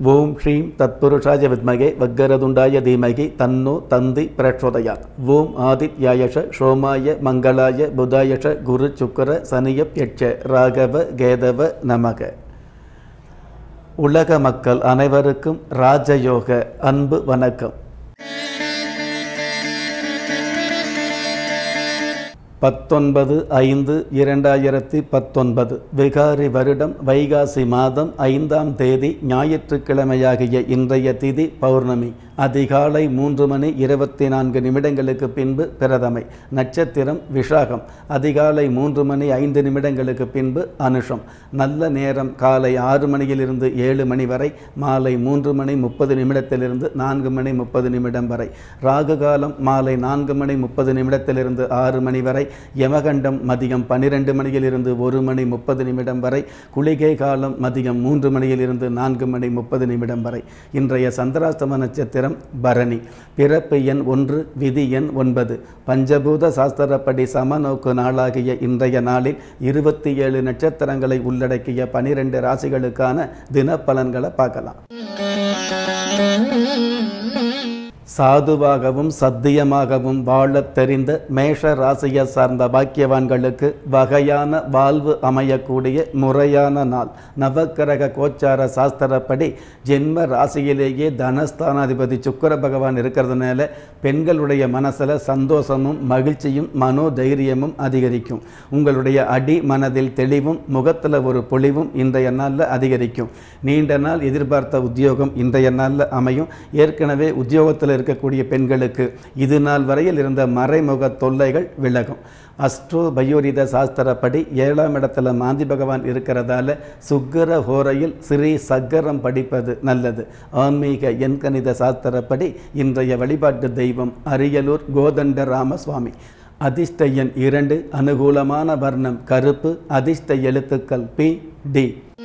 ஓம் ஸ்ரீம் தத்புருஷாய வித்மகே வக்கரதுண்டாய தீமகி தன்னோ தந்தி பிரச்சோதயாத் ஓம் ஆதித்யாயஷ சோமாய மங்களாய புதாயஷ குரு சுக்கர சனியப்யட்ச ராகவ கேதவ நமக உலக மக்கள் அனைவருக்கும் ராஜயோக அன்பு வணக்கம் பத்தொன்பது ஐந்து இரண்டாயிரத்தி பத்தொன்பது விகாரி வருடம் வைகாசி மாதம் ஐந்தாம் தேதி ஞாயிற்றுக்கிழமையாகிய இன்றைய திதி பௌர்ணமி அதிகாலை மூன்று மணி இருபத்தி நான்கு நிமிடங்களுக்கு பின்பு பிரதமை நட்சத்திரம் விஷாகம் அதிகாலை மூன்று மணி ஐந்து நிமிடங்களுக்கு பின்பு அனுஷம் நல்ல நேரம் காலை ஆறு மணியிலிருந்து ஏழு மணி வரை மாலை மூன்று மணி முப்பது நிமிடத்திலிருந்து நான்கு மணி முப்பது நிமிடம் வரை ராகு காலம் மாலை நான்கு மணி முப்பது நிமிடத்திலிருந்து ஆறு மணி வரை யமகண்டம் மதியம் பன்னிரெண்டு மணியிலிருந்து ஒரு மணி முப்பது நிமிடம் வரை குளிகை காலம் மதியம் மூன்று மணியிலிருந்து நான்கு மணி முப்பது நிமிடம் வரை இன்றைய சந்திராஷ்டம நட்சத்திரம் பரணி பிறப்பு எண் ஒன்று விதி எண் ஒன்பது பஞ்சபூத சாஸ்திரப்படி சமநோக்கு நாளாகிய இன்றைய நாளில் இருபத்தி ஏழு நட்சத்திரங்களை உள்ளடக்கிய பனிரெண்டு ராசிகளுக்கான தினப்பலன்களை பார்க்கலாம் சாதுவாகவும் சத்தியமாகவும் வாழத் தெரிந்த மேஷ ராசியை சார்ந்த பாக்கியவான்களுக்கு வகையான வாழ்வு அமையக்கூடிய முறையான நாள் நவக்கிரக கோச்சார சாஸ்திரப்படி ஜென்ம ராசியிலேயே தனஸ்தானாதிபதி சுக்கர பகவான் இருக்கிறதுனால பெண்களுடைய மனசில் சந்தோஷமும் மகிழ்ச்சியும் மனோதைரியமும் அதிகரிக்கும் உங்களுடைய அடி மனதில் தெளிவும் முகத்தில் ஒரு பொலிவும் இன்றைய நாளில் அதிகரிக்கும் நீண்ட நாள் எதிர்பார்த்த உத்தியோகம் இன்றைய நாளில் அமையும் ஏற்கனவே உத்தியோகத்தில் இருக்கக்கூடிய பெண்களுக்கு இது நாள் வரையில் இருந்த மறைமுக தொல்லைகள் விலகும் அஸ்ட்ரோ பயோரித சாஸ்திரப்படி ஏழாம் இடத்துல மாந்தி பகவான் இருக்கிறதால சுக்கர ஹோரையில் ஸ்ரீ சக்கரம் படிப்பது நல்லது ஆன்மீக எண்கணித சாஸ்திரப்படி இன்றைய வழிபாட்டு தெய்வம் அரியலூர் கோதண்ட ராமசுவாமி அதிர்ஷ்ட எண் இரண்டு அனுகூலமான வர்ணம் கருப்பு அதிர்ஷ்ட எழுத்துக்கள் பி டி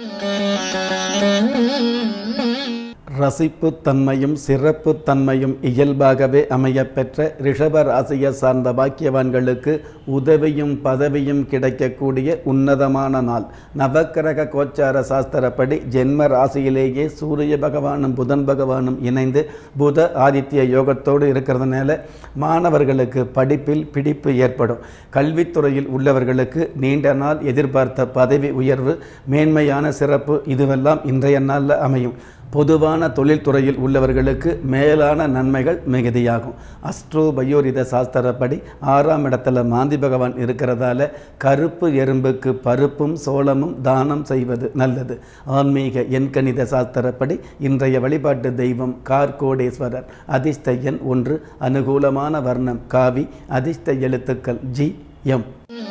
ரசிப்பு தன்மையும் சிறப்பு தன்மையும் இயல்பாகவே அமையப்பெற்ற ரிஷப ராசியை சார்ந்த பாக்கியவான்களுக்கு உதவியும் பதவியும் கிடைக்கக்கூடிய உன்னதமான நாள் நவக்கிரக கோச்சார சாஸ்திரப்படி ஜென்ம ராசியிலேயே சூரிய பகவானும் புதன் பகவானும் இணைந்து புத ஆதித்ய யோகத்தோடு இருக்கிறதுனால மாணவர்களுக்கு படிப்பில் பிடிப்பு ஏற்படும் கல்வித்துறையில் உள்ளவர்களுக்கு நீண்ட நாள் எதிர்பார்த்த பதவி உயர்வு மேன்மையான சிறப்பு இதுவெல்லாம் இன்றைய நாளில் அமையும் பொதுவான தொழில்துறையில் உள்ளவர்களுக்கு மேலான நன்மைகள் மிகுதியாகும் அஸ்ட்ரோ பயோரித சாஸ்திரப்படி ஆறாம் இடத்துல மாந்தி பகவான் இருக்கிறதால கருப்பு எறும்புக்கு பருப்பும் சோளமும் தானம் செய்வது நல்லது ஆன்மீக எண்கணித சாஸ்திரப்படி இன்றைய வழிபாட்டு தெய்வம் கார்கோடேஸ்வரர் அதிர்ஷ்ட எண் ஒன்று அனுகூலமான வர்ணம் காவி அதிர்ஷ்ட எழுத்துக்கள் ஜி எம்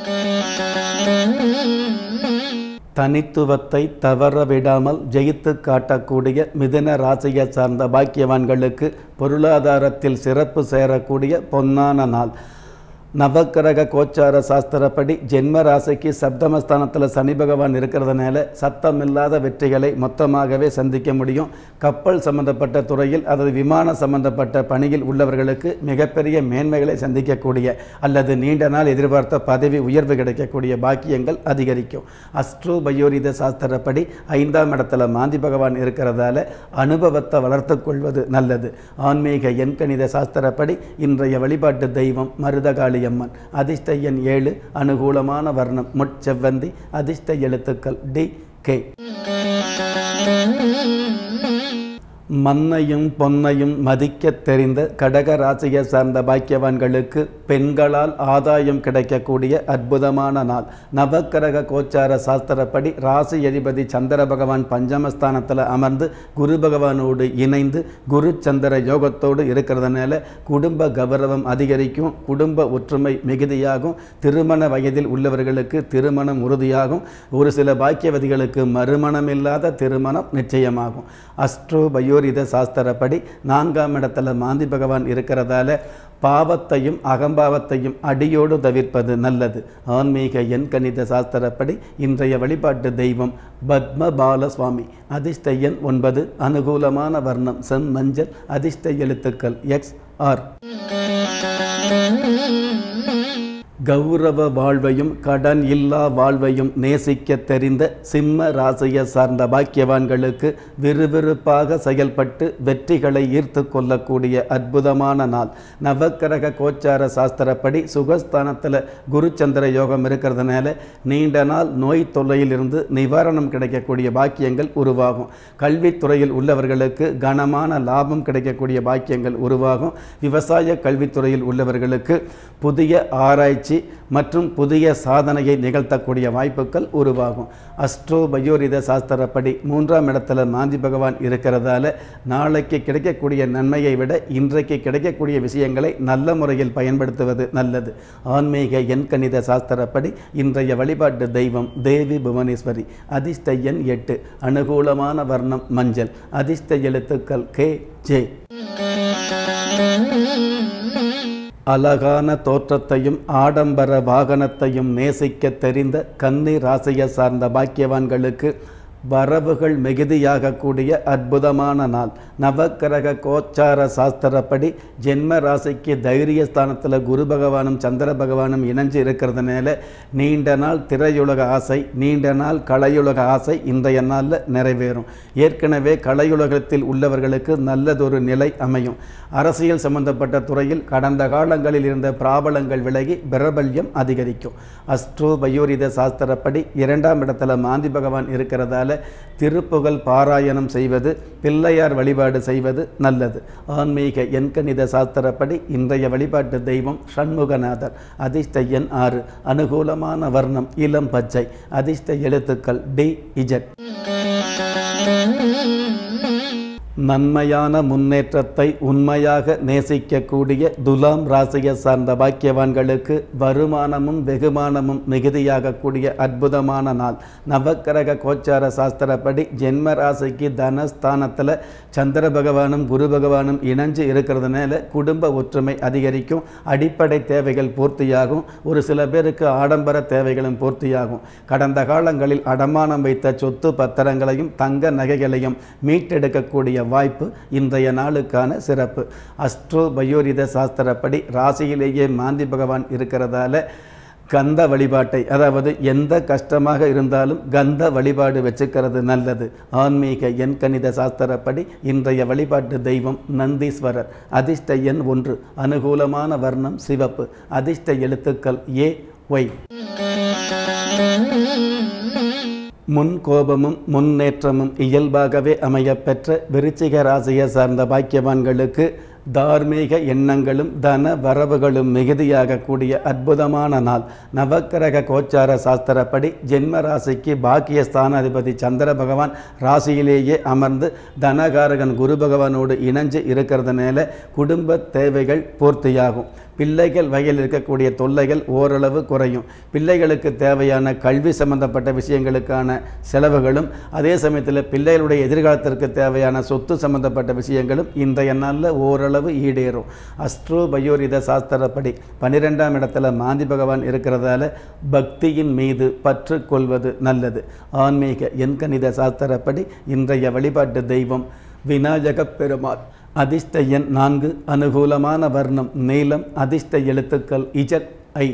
தனித்துவத்தை தவற விடாமல் ஜெயித்து காட்டக்கூடிய மிதுன ராசியை சார்ந்த பாக்கியவான்களுக்கு பொருளாதாரத்தில் சிறப்பு சேரக்கூடிய பொன்னான நாள் நவக்கிரக கோச்சார சாஸ்திரப்படி ஜென்ம ராசிக்கு சப்தமஸ்தானத்தில் சனி பகவான் இருக்கிறதுனால சத்தமில்லாத வெற்றிகளை மொத்தமாகவே சந்திக்க முடியும் கப்பல் சம்பந்தப்பட்ட துறையில் அல்லது விமான சம்பந்தப்பட்ட பணியில் உள்ளவர்களுக்கு மிகப்பெரிய மேன்மைகளை சந்திக்கக்கூடிய அல்லது நீண்ட நாள் எதிர்பார்த்த பதவி உயர்வு கிடைக்கக்கூடிய பாக்கியங்கள் அதிகரிக்கும் அஸ்ட்ரோ பயோரித சாஸ்திரப்படி ஐந்தாம் இடத்துல மாந்தி பகவான் இருக்கிறதால அனுபவத்தை வளர்த்து கொள்வது நல்லது ஆன்மீக எண்கணித சாஸ்திரப்படி இன்றைய வழிபாட்டு தெய்வம் மருதகாளி அம்மன் அதிர்ஷ்ட எண் ஏழு அனுகூலமான வர்ணம் முட்செவ்வந்தி அதிர்ஷ்ட எழுத்துக்கள் டி கே மண்ணையும் பொன்னையும் மதிக்க தெரிந்த கடக ராசியை சார்ந்த பாக்கியவான்களுக்கு பெண்களால் ஆதாயம் கிடைக்கக்கூடிய அற்புதமான நாள் நவக்கிரக கோச்சார சாஸ்திரப்படி ராசி அதிபதி சந்திர பகவான் பஞ்சமஸ்தானத்தில் அமர்ந்து குரு பகவானோடு இணைந்து குரு சந்திர யோகத்தோடு இருக்கிறதுனால குடும்ப கௌரவம் அதிகரிக்கும் குடும்ப ஒற்றுமை மிகுதியாகும் திருமண வயதில் உள்ளவர்களுக்கு திருமணம் உறுதியாகும் ஒரு சில பாக்கியவதிகளுக்கு மறுமணமில்லாத திருமணம் நிச்சயமாகும் அஸ்ட்ரோ பயோரித சாஸ்திரப்படி நான்காம் இடத்துல மாந்தி பகவான் இருக்கிறதால பாவத்தையும் அகம்பாவத்தையும் அடியோடு தவிர்ப்பது நல்லது ஆன்மீக எண்கணித சாஸ்திரப்படி இன்றைய வழிபாட்டு தெய்வம் பத்ம பாலசுவாமி அதிர்ஷ்ட எண் ஒன்பது அனுகூலமான வர்ணம் செம் மஞ்சள் அதிர்ஷ்ட எழுத்துக்கள் எக்ஸ் ஆர் கௌரவ வாழ்வையும் கடன் இல்லா வாழ்வையும் நேசிக்க தெரிந்த சிம்ம ராசியை சார்ந்த பாக்கியவான்களுக்கு விறுவிறுப்பாக செயல்பட்டு வெற்றிகளை ஈர்த்து கொள்ளக்கூடிய அற்புதமான நாள் நவக்கிரக கோச்சார சாஸ்திரப்படி சுகஸ்தானத்தில் குருச்சந்திர யோகம் இருக்கிறதுனால நீண்ட நாள் நோய் தொல்லையிலிருந்து நிவாரணம் கிடைக்கக்கூடிய பாக்கியங்கள் உருவாகும் கல்வித்துறையில் உள்ளவர்களுக்கு கனமான லாபம் கிடைக்கக்கூடிய பாக்கியங்கள் உருவாகும் விவசாய கல்வித்துறையில் உள்ளவர்களுக்கு புதிய ஆராய்ச்சி மற்றும் புதிய சாதனையை நிகழ்த்தக்கூடிய வாய்ப்புகள் உருவாகும் அஸ்ட்ரோ பயோரித சாஸ்திரப்படி மூன்றாம் இடத்துல மாந்தி பகவான் இருக்கிறதால நாளைக்கு கிடைக்கக்கூடிய நன்மையை விட இன்றைக்கு கிடைக்கக்கூடிய விஷயங்களை நல்ல முறையில் பயன்படுத்துவது நல்லது ஆன்மீக எண்கணித சாஸ்திரப்படி இன்றைய வழிபாட்டு தெய்வம் தேவி புவனேஸ்வரி அதிர்ஷ்ட எண் எட்டு அனுகூலமான வர்ணம் மஞ்சள் அதிர்ஷ்ட எழுத்துக்கள் கே ஜே அழகான தோற்றத்தையும் ஆடம்பர வாகனத்தையும் நேசிக்க தெரிந்த கன்னி ராசியை சார்ந்த பாக்கியவான்களுக்கு வரவுகள் மிகுதியாகக்கூடிய அற்புதமான நாள் நவக்கிரக கோச்சார சாஸ்திரப்படி ஜென்ம ராசிக்கு தைரிய ஸ்தானத்தில் குரு பகவானும் சந்திர பகவானும் இணைஞ்சு இருக்கிறதுனால நீண்ட நாள் திரையுலக ஆசை நீண்ட நாள் கலையுலக ஆசை இன்றைய நாளில் நிறைவேறும் ஏற்கனவே கலையுலகத்தில் உள்ளவர்களுக்கு நல்லதொரு நிலை அமையும் அரசியல் சம்பந்தப்பட்ட துறையில் கடந்த காலங்களில் இருந்த பிராபலங்கள் விலகி பிரபல்யம் அதிகரிக்கும் அஸ்ட்ரோ பயோரித சாஸ்திரப்படி இரண்டாம் இடத்துல மாந்தி பகவான் இருக்கிறதால திருப்புகழ் பாராயணம் செய்வது பிள்ளையார் வழிபாடு செய்வது நல்லது ஆன்மீக எண்கணித சாஸ்திரப்படி இன்றைய வழிபாட்டு தெய்வம் சண்முகநாதர் அதிர்ஷ்ட எண் ஆறு அனுகூலமான வர்ணம் இளம் பச்சை அதிர்ஷ்ட எழுத்துக்கள் டி இஜட் நன்மையான முன்னேற்றத்தை உண்மையாக நேசிக்கக்கூடிய துலாம் ராசியை சார்ந்த பாக்கியவான்களுக்கு வருமானமும் வெகுமானமும் மிகுதியாகக்கூடிய அற்புதமான நாள் நவக்கிரக கோச்சார சாஸ்திரப்படி ஜென்ம ராசிக்கு தனஸ்தானத்தில் சந்திர பகவானும் குரு பகவானும் இணைஞ்சு இருக்கிறதுனால குடும்ப ஒற்றுமை அதிகரிக்கும் அடிப்படை தேவைகள் பூர்த்தியாகும் ஒரு சில பேருக்கு ஆடம்பர தேவைகளும் பூர்த்தியாகும் கடந்த காலங்களில் அடமானம் வைத்த சொத்து பத்திரங்களையும் தங்க நகைகளையும் மீட்டெடுக்கக்கூடிய வாய்ப்பு இன்றைய நாளுக்கான சிறப்பு அஸ்ட்ரோ பயோரித சாஸ்திரப்படி ராசியிலேயே மாந்தி பகவான் இருக்கிறதால கந்த வழிபாட்டை அதாவது எந்த கஷ்டமாக இருந்தாலும் கந்த வழிபாடு வச்சுக்கிறது நல்லது ஆன்மீக எண்கணித சாஸ்திரப்படி இன்றைய வழிபாட்டு தெய்வம் நந்தீஸ்வரர் அதிர்ஷ்ட எண் ஒன்று அனுகூலமான வர்ணம் சிவப்பு அதிர்ஷ்ட எழுத்துக்கள் ஏ ஒய் முன் கோபமும் முன்னேற்றமும் இயல்பாகவே அமையப்பெற்ற விருச்சிக ராசியை சார்ந்த பாக்கியவான்களுக்கு தார்மீக எண்ணங்களும் தன வரவுகளும் மிகுதியாக கூடிய அற்புதமான நாள் நவக்கிரக கோச்சார சாஸ்திரப்படி ஜென்ம ராசிக்கு பாக்கிய ஸ்தானாதிபதி சந்திர பகவான் ராசியிலேயே அமர்ந்து தனகாரகன் குரு பகவானோடு இணைஞ்சு இருக்கிறதுனால குடும்ப தேவைகள் பூர்த்தியாகும் பிள்ளைகள் வகையில் இருக்கக்கூடிய தொல்லைகள் ஓரளவு குறையும் பிள்ளைகளுக்கு தேவையான கல்வி சம்பந்தப்பட்ட விஷயங்களுக்கான செலவுகளும் அதே சமயத்தில் பிள்ளைகளுடைய எதிர்காலத்திற்கு தேவையான சொத்து சம்பந்தப்பட்ட விஷயங்களும் இன்றைய நாளில் ஓரளவு ஈடேறும் அஸ்ட்ரோ பயோரித சாஸ்திரப்படி பன்னிரெண்டாம் இடத்துல மாந்தி பகவான் இருக்கிறதால பக்தியின் மீது பற்று கொள்வது நல்லது ஆன்மீக எண்கணித சாஸ்திரப்படி இன்றைய வழிபாட்டு தெய்வம் விநாயகப் பெருமாள் அதிர்ஷ்ட எண் நான்கு அனுகூலமான வர்ணம் நீலம் அதிர்ஷ்ட எழுத்துக்கள் இஜட் ஐ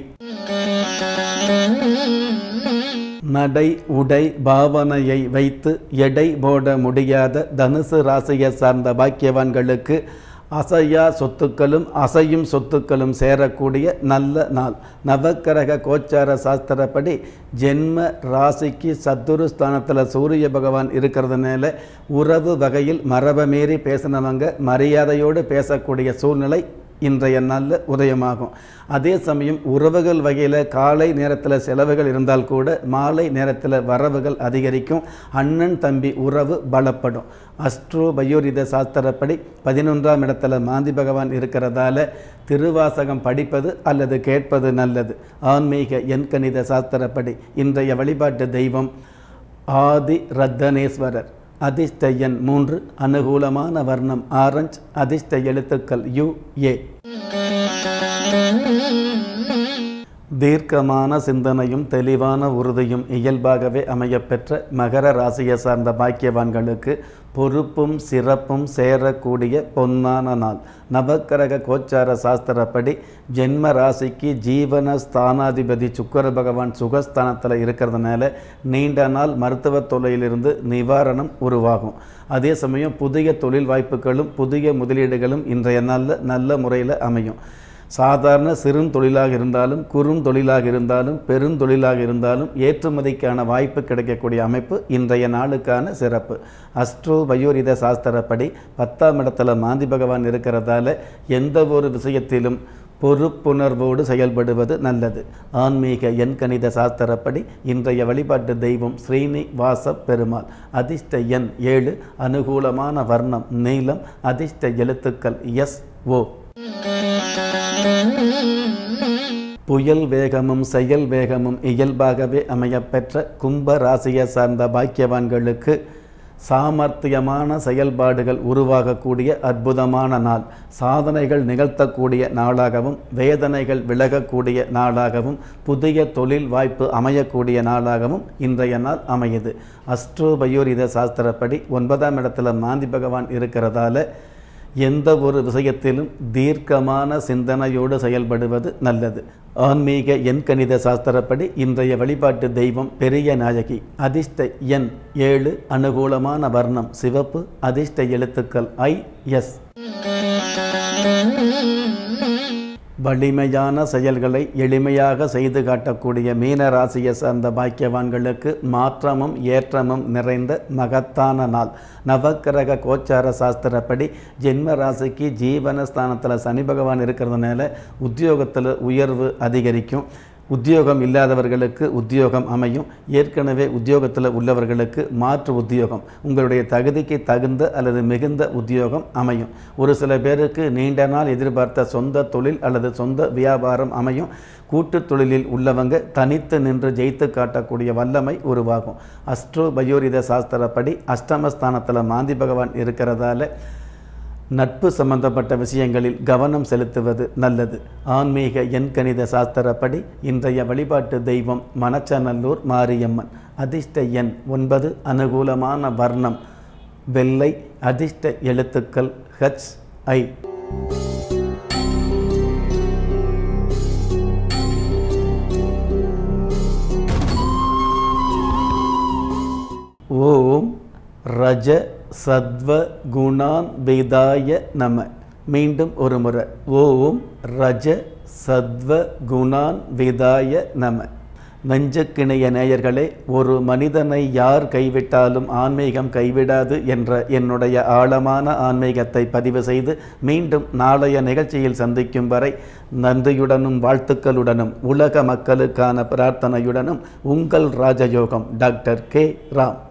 நடை உடை பாவனையை வைத்து எடை போட முடியாத தனுசு ராசியை சார்ந்த பாக்கியவான்களுக்கு அசையா சொத்துக்களும் அசையும் சொத்துக்களும் சேரக்கூடிய நல்ல நாள் நவக்கிரக கோச்சார சாஸ்திரப்படி ஜென்ம ராசிக்கு சத்துரு ஸ்தானத்தில் சூரிய பகவான் இருக்கிறதுனால உறவு வகையில் மரபை மீறி பேசினவங்க மரியாதையோடு பேசக்கூடிய சூழ்நிலை இன்றைய நாளில் உதயமாகும் அதே சமயம் உறவுகள் வகையில் காலை நேரத்தில் செலவுகள் இருந்தால் கூட மாலை நேரத்தில் வரவுகள் அதிகரிக்கும் அண்ணன் தம்பி உறவு பலப்படும் அஸ்ட்ரோ பயோரித சாஸ்திரப்படி பதினொன்றாம் இடத்துல மாந்தி பகவான் இருக்கிறதால திருவாசகம் படிப்பது அல்லது கேட்பது நல்லது ஆன்மீக எண்கணித சாஸ்திரப்படி இன்றைய வழிபாட்டு தெய்வம் ஆதி ரத்தனேஸ்வரர் அதிர்ஷ்ட எண் மூன்று அனுகூலமான வர்ணம் ஆரஞ்ச் அதிர்ஷ்ட எழுத்துக்கள் யு ஏ தீர்க்கமான சிந்தனையும் தெளிவான உறுதியும் இயல்பாகவே அமையப்பெற்ற மகர ராசியை சார்ந்த பாக்கியவான்களுக்கு பொறுப்பும் சிறப்பும் சேரக்கூடிய பொன்னான நாள் நவக்கிரக கோச்சார சாஸ்திரப்படி ஜென்ம ராசிக்கு ஜீவன ஸ்தானாதிபதி சுக்கர பகவான் சுகஸ்தானத்தில் இருக்கிறதுனால நீண்ட நாள் மருத்துவ தொல்லையிலிருந்து நிவாரணம் உருவாகும் அதே சமயம் புதிய தொழில் வாய்ப்புகளும் புதிய முதலீடுகளும் இன்றைய நாளில் நல்ல முறையில் அமையும் சாதாரண சிறும் தொழிலாக இருந்தாலும் குறும் தொழிலாக இருந்தாலும் பெருந்தொழிலாக இருந்தாலும் ஏற்றுமதிக்கான வாய்ப்பு கிடைக்கக்கூடிய அமைப்பு இன்றைய நாளுக்கான சிறப்பு அஸ்ட்ரோ வயோரித சாஸ்திரப்படி பத்தாம் இடத்துல மாந்தி பகவான் இருக்கிறதால எந்த ஒரு விஷயத்திலும் பொறுப்புணர்வோடு செயல்படுவது நல்லது ஆன்மீக எண்கணித சாஸ்திரப்படி இன்றைய வழிபாட்டு தெய்வம் ஸ்ரீனிவாச பெருமாள் அதிர்ஷ்ட எண் ஏழு அனுகூலமான வர்ணம் நீளம் அதிர்ஷ்ட எழுத்துக்கள் எஸ் ஓ புயல் வேகமும் செயல் வேகமும் இயல்பாகவே அமையப்பெற்ற கும்ப ராசியை சார்ந்த பாக்கியவான்களுக்கு சாமர்த்தியமான செயல்பாடுகள் உருவாகக்கூடிய அற்புதமான நாள் சாதனைகள் நிகழ்த்தக்கூடிய நாளாகவும் வேதனைகள் விலகக்கூடிய நாளாகவும் புதிய தொழில் வாய்ப்பு அமையக்கூடிய நாளாகவும் இன்றைய நாள் அமையுது அஸ்ட்ரோபயோரித சாஸ்திரப்படி ஒன்பதாம் இடத்துல மாந்தி பகவான் இருக்கிறதால எந்த ஒரு விஷயத்திலும் தீர்க்கமான சிந்தனையோடு செயல்படுவது நல்லது ஆன்மீக எண்கணித சாஸ்திரப்படி இன்றைய வழிபாட்டு தெய்வம் பெரிய நாயகி அதிர்ஷ்ட எண் ஏழு அனுகூலமான வர்ணம் சிவப்பு அதிர்ஷ்ட எழுத்துக்கள் ஐ எஸ் வலிமையான செயல்களை எளிமையாக செய்து காட்டக்கூடிய மீன ராசியை சார்ந்த பாக்கியவான்களுக்கு மாற்றமும் ஏற்றமும் நிறைந்த மகத்தான நாள் நவக்கிரக கோச்சார சாஸ்திரப்படி ஜென்ம ராசிக்கு ஜீவனஸ்தானத்தில் சனி பகவான் இருக்கிறதுனால உத்தியோகத்தில் உயர்வு அதிகரிக்கும் உத்தியோகம் இல்லாதவர்களுக்கு உத்தியோகம் அமையும் ஏற்கனவே உத்தியோகத்தில் உள்ளவர்களுக்கு மாற்று உத்தியோகம் உங்களுடைய தகுதிக்கு தகுந்த அல்லது மிகுந்த உத்தியோகம் அமையும் ஒரு சில பேருக்கு நீண்ட நாள் எதிர்பார்த்த சொந்த தொழில் அல்லது சொந்த வியாபாரம் அமையும் கூட்டுத் தொழிலில் உள்ளவங்க தனித்து நின்று ஜெயித்து காட்டக்கூடிய வல்லமை உருவாகும் அஸ்ட்ரோ பயோரித சாஸ்திரப்படி அஷ்டமஸ்தானத்தில் மாந்தி பகவான் இருக்கிறதால நட்பு சம்பந்தப்பட்ட விஷயங்களில் கவனம் செலுத்துவது நல்லது ஆன்மீக எண்கணித சாஸ்திரப்படி இன்றைய வழிபாட்டு தெய்வம் மணச்சநல்லூர் மாரியம்மன் அதிர்ஷ்ட எண் ஒன்பது அனுகூலமான வர்ணம் வெள்ளை அதிர்ஷ்ட எழுத்துக்கள் ஹச் ஐ ஓம் ரஜ சத்வ குணான் வேதாய நம மீண்டும் ஒரு முறை ஓம் ரஜ சத்வ குணான் வேதாய நம நெஞ்சுக்கிணைய நேயர்களே ஒரு மனிதனை யார் கைவிட்டாலும் ஆன்மீகம் கைவிடாது என்ற என்னுடைய ஆழமான ஆன்மீகத்தை பதிவு செய்து மீண்டும் நாளைய நிகழ்ச்சியில் சந்திக்கும் வரை நன்றியுடனும் வாழ்த்துக்களுடனும் உலக மக்களுக்கான பிரார்த்தனையுடனும் உங்கள் ராஜயோகம் டாக்டர் கே ராம்